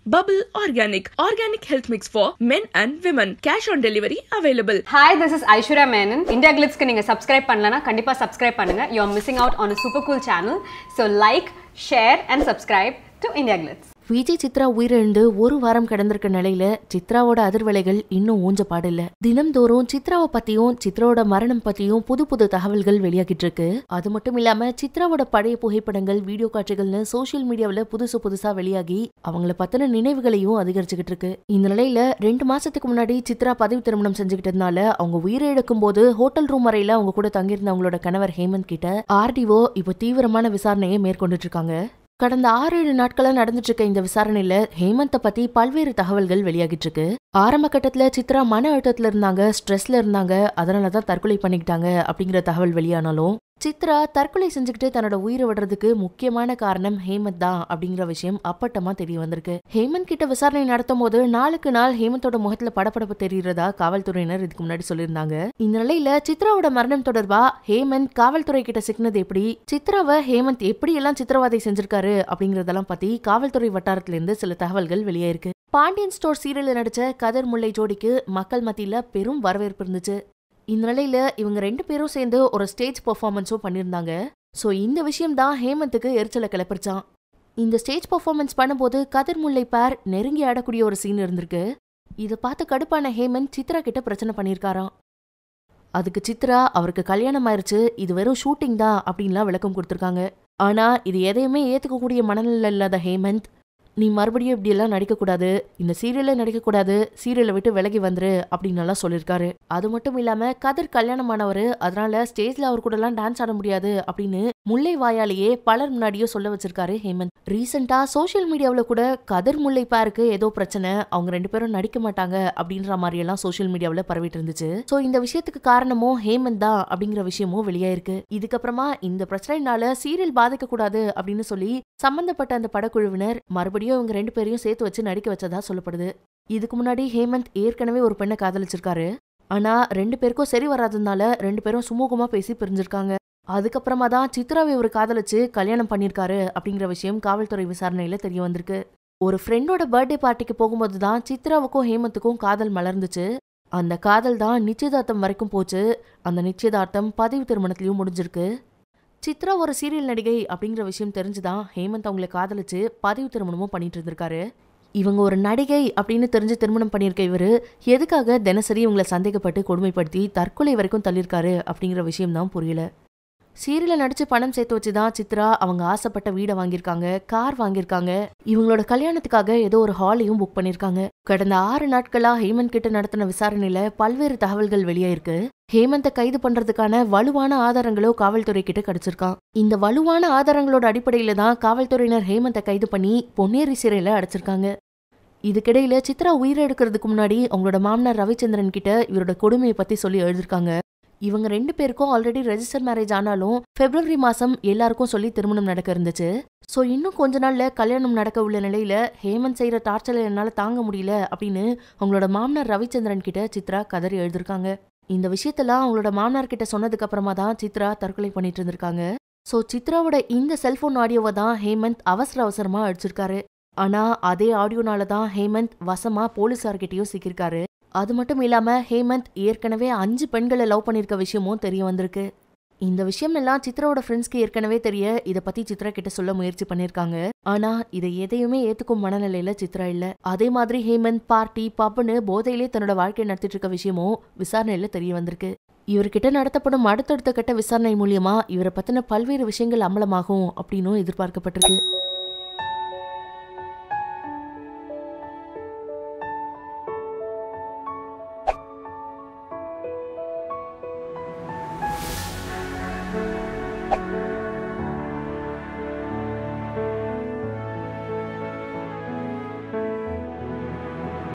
Bubble Organic, organic health mix for men and women. Cash on delivery available. Hi this is Aishwarya Menon India கிளிட்ஸ்க்கு நீங்கள் subscribe பண்ணலனா கண்டிப்பாக subscribe பண்ணுங்க you are missing out on a super cool channel so like share and subscribe to India Glitz Vijay Chitra உயிரிழந்து ஒரு வாரம் கடந்திருக்க நிலையில சித்ராவோட அதிர்வலைகள் இன்னும் ஊஞ்ச பாடில்ல தினம்தோறும் சித்ராவை பத்தியும் சித்ராவோட மரணம் பத்தியும் புது புது தகவல்கள் வெளியாகிட்டு இருக்கு அது மட்டும் இல்லாம சித்ராவோட பழைய புகைப்படங்கள் வீடியோ காட்சிகள்னு சோஷியல் மீடியாவுல புதுசு புதுசா வெளியாகி அவங்கள பத்தின நினைவுகளையும் அதிகரிச்சுக்கிட்டு இருக்கு இந்த நிலையில ரெண்டு மாசத்துக்கு முன்னாடி சித்ரா பதவி திருமணம் செஞ்சுக்கிட்டதுனால அவங்க உயிரிழக்கும் போது ஹோட்டல் ரூம் அறையில அவங்க கூட தங்கியிருந்த அவங்களோட கணவர் ஹேமந்த் கிட்ட ஆர்டிஓ இப்போ தீவிரமான விசாரணையை மேற்கொண்டுட்டு இருக்காங்க கடந்த ஆறு ஏழு நாட்களா நடந்துட்டு இருக்க இந்த விசாரணையில ஹேமந்த பத்தி பல்வேறு தகவல்கள் வெளியாகிட்டு இருக்கு ஆரம்ப கட்டத்துல சித்ரா மன அழுத்தத்துல இருந்தாங்க ஸ்ட்ரெஸ்ல இருந்தாங்க அதனாலதான் தற்கொலை பண்ணிக்கிட்டாங்க அப்படிங்கிற தகவல் வெளியானாலும் சித்ரா தற்கொலை செஞ்சுக்கிட்டு தன்னோட உயிரை விடுறதுக்கு முக்கியமான காரணம் ஹேமந்த் தான் அப்படிங்கிற விஷயம் அப்பட்டமா தெரிய வந்திருக்கு ஹேமந்த் கிட்ட விசாரணை நடத்தும் போது நாளுக்கு நாள் ஹேமந்தோட முகத்துல படபடப்பு தெரியுறதா காவல்துறையினர் இதுக்கு முன்னாடி சொல்லியிருந்தாங்க இந்த நிலையில சித்ராவோட மரணம் தொடர்பா ஹேமந்த் காவல்துறை கிட்ட சிக்கினது எப்படி சித்ராவை ஹேமந்த் எப்படி எல்லாம் சித்திரவாதை செஞ்சிருக்காரு அப்படிங்கறதெல்லாம் பத்தி காவல்துறை வட்டாரத்துல இருந்து சில தகவல்கள் வெளியாயிருக்கு பாண்டியன் ஸ்டோர் சீரியல்ல நடிச்ச கதர் முல்லை ஜோடிக்கு மக்கள் மத்தியில பெரும் வரவேற்பு இருந்துச்சு இந்த நிலையில இவங்க ரெண்டு பேரும் சேர்ந்து ஒரு ஸ்டேஜ் பெர்ஃபார்மன்ஸும் பண்ணியிருந்தாங்க ஸோ இந்த விஷயம் தான் ஹேமந்துக்கு எரிச்சலை கிளப்பிருச்சான் இந்த ஸ்டேஜ் பெர்ஃபார்மன்ஸ் பண்ணும்போது கதிர் முல்லை பேர் நெருங்கி ஆடக்கூடிய ஒரு சீன் இருந்திருக்கு இதை பார்த்து கடுப்பான ஹேமந்த் சித்ரா கிட்ட பிரச்சனை பண்ணியிருக்காராம் அதுக்கு சித்ரா அவருக்கு கல்யாணம் ஆயிருச்சு இது வெறும் ஷூட்டிங் தான் அப்படின்லாம் விளக்கம் கொடுத்துருக்காங்க ஆனா இது எதையுமே ஏத்துக்கக்கூடிய மனநிலை இல்லாத ஹேமந்த் நீ மறுபடியும் இப்படியெல்லாம் நடிக்கக்கூடாது இந்த சீரியல்ல நடிக்கக்கூடாது சீரியலை விட்டு விலகி வந்துரு அப்படின்னு எல்லாம் சொல்லியிருக்காரு அது மட்டும் இல்லாம கதிர் கல்யாணமானவர் அதனால ஸ்டேஜ்ல அவர் கூட எல்லாம் டான்ஸ் ஆட முடியாது அப்படின்னு முல்லை வாயாலேயே பலர் முன்னாடியோ சொல்ல வச்சிருக்காரு ஹேமந்த் ரீசெண்டா சோஷியல் மீடியாவில் கூட கதிர் முல்லை பேருக்கு ஏதோ பிரச்சனை அவங்க ரெண்டு பேரும் நடிக்க மாட்டாங்க அப்படின்ற மாதிரி எல்லாம் சோஷியல் மீடியாவில் பரவிட்டு இருந்துச்சு சோ இந்த விஷயத்துக்கு காரணமும் ஹேமந்த் தான் அப்படிங்கிற விஷயமும் வெளியாயிருக்கு இதுக்கப்புறமா இந்த பிரச்சனைனால சீரியல் பாதிக்க கூடாது அப்படின்னு சொல்லி சம்பந்தப்பட்ட அந்த படக்குழுவினர் மறுபடியும் இவங்க ரெண்டு பேரையும் சேர்த்து வச்சு நடிக்க வச்சதா சொல்லப்படுது இதுக்கு முன்னாடி ஹேமந்த் ஏற்கனவே ஒரு பெண்ணை காதலிச்சிருக்காரு ஆனா ரெண்டு பேருக்கும் சரி வராததுனால ரெண்டு பேரும் சுமூகமா பேசி பிரிஞ்சிருக்காங்க அதுக்கப்புறமா தான் சித்ராவை இவர் காதலிச்சு கல்யாணம் பண்ணிருக்காரு அப்படிங்கிற விஷயம் காவல்துறை விசாரணையில தெரிய வந்திருக்கு ஒரு ஃப்ரெண்டோட பர்த்டே பார்ட்டிக்கு போகும்போது தான் சித்ராவுக்கும் ஹேமந்துக்கும் காதல் மலர்ந்துச்சு அந்த காதல் தான் நிச்சயதார்த்தம் வரைக்கும் போச்சு அந்த நிச்சயதார்த்தம் பதிவு திருமணத்திலயும் முடிஞ்சிருக்கு சித்ரா ஒரு சீரியல் நடிகை அப்படிங்கிற விஷயம் தெரிஞ்சுதான் ஹேமந்த் அவங்களை காதலிச்சு பதிவு திருமணமும் பண்ணிட்டு இருந்திருக்காரு இவங்க ஒரு நடிகை அப்படின்னு தெரிஞ்சு திருமணம் பண்ணியிருக்க இவரு எதுக்காக தினசரி இவங்களை சந்தேகப்பட்டு கொடுமைப்படுத்தி தற்கொலை வரைக்கும் தள்ளியிருக்காரு அப்படிங்கிற விஷயம் தான் புரியல சீரியல்ல நடிச்சு பணம் சேர்த்து வச்சு தான் சித்ரா அவங்க ஆசைப்பட்ட வீடை வாங்கியிருக்காங்க கார் வாங்கியிருக்காங்க இவங்களோட கல்யாணத்துக்காக ஏதோ ஒரு ஹாலையும் புக் பண்ணியிருக்காங்க கடந்த ஆறு நாட்களா ஹேமந்த் கிட்ட நடத்தின விசாரணையில பல்வேறு தகவல்கள் வெளியாயிருக்கு ஹேமந்தை கைது பண்றதுக்கான வலுவான ஆதாரங்களோ காவல்துறை கிட்ட கிடைச்சிருக்கான் இந்த வலுவான ஆதாரங்களோட அடிப்படையில தான் காவல்துறையினர் ஹேமந்தை கைது பண்ணி பொன்னேரி சிறையில அடைச்சிருக்காங்க இதுக்கிடையில சித்ரா உயிரெடுக்கிறதுக்கு முன்னாடி அவங்களோட மாமனார் ரவிச்சந்திரன் கிட்ட இவரோட கொடுமையை பத்தி சொல்லி எழுதிருக்காங்க இவங்க ரெண்டு பேருக்கும் ஆல்ரெடி ரெஜிஸ்டர் மேரேஜ் ஆனாலும் பிப்ரவரி மாசம் எல்லாருக்கும் சொல்லி திருமணம் நடக்க இருந்துச்சு சோ இன்னும் கொஞ்ச நாள்ல கல்யாணம் நடக்க உள்ள நிலையில ஹேமந்த் செய்யற டார்ச்சரை என்னால தாங்க முடியல அப்படின்னு அவங்களோட மாமனார் ரவிச்சந்திரன் கிட்ட சித்ரா கதறி எழுதிருக்காங்க இந்த விஷயத்தெல்லாம் அவங்களோட மாமனார் கிட்ட சொன்னதுக்கு அப்புறமா தான் சித்ரா தற்கொலை பண்ணிட்டு இருந்திருக்காங்க சோ சித்ராவோட இந்த செல்போன் ஆடியோவை தான் ஹேமந்த் அவசர அவசரமா அடிச்சிருக்காரு ஆனா அதே ஆடியோனால தான் ஹேமந்த் வசமா போலீசார்கிட்டயும் சிக்கியிருக்காரு அது மட்டும் இல்லாம ஹேமந்த் ஏற்கனவே அஞ்சு பெண்களை லவ் பண்ணிருக்க விஷயமும் தெரிய வந்திருக்கு இந்த விஷயம் எல்லாம் சித்ராவோட ஃப்ரெண்ட்ஸ்க்கு ஏற்கனவே தெரிய இத பத்தி சித்ரா கிட்ட சொல்ல முயற்சி பண்ணிருக்காங்க ஆனா இதை எதையுமே ஏத்துக்கும் மனநிலையில சித்ரா இல்ல அதே மாதிரி ஹேமந்த் பார்ட்டி பப்னு போதையிலே தன்னோட வாழ்க்கையை நடத்திட்டு இருக்க விஷயமும் விசாரணையில தெரிய வந்திருக்கு இவர்கிட்ட நடத்தப்படும் அடுத்தடுத்த கட்ட விசாரணை மூலியமா இவரை பத்தின பல்வேறு விஷயங்கள் அமலமாகும் அப்படின்னும் எதிர்பார்க்கப்பட்டிருக்கு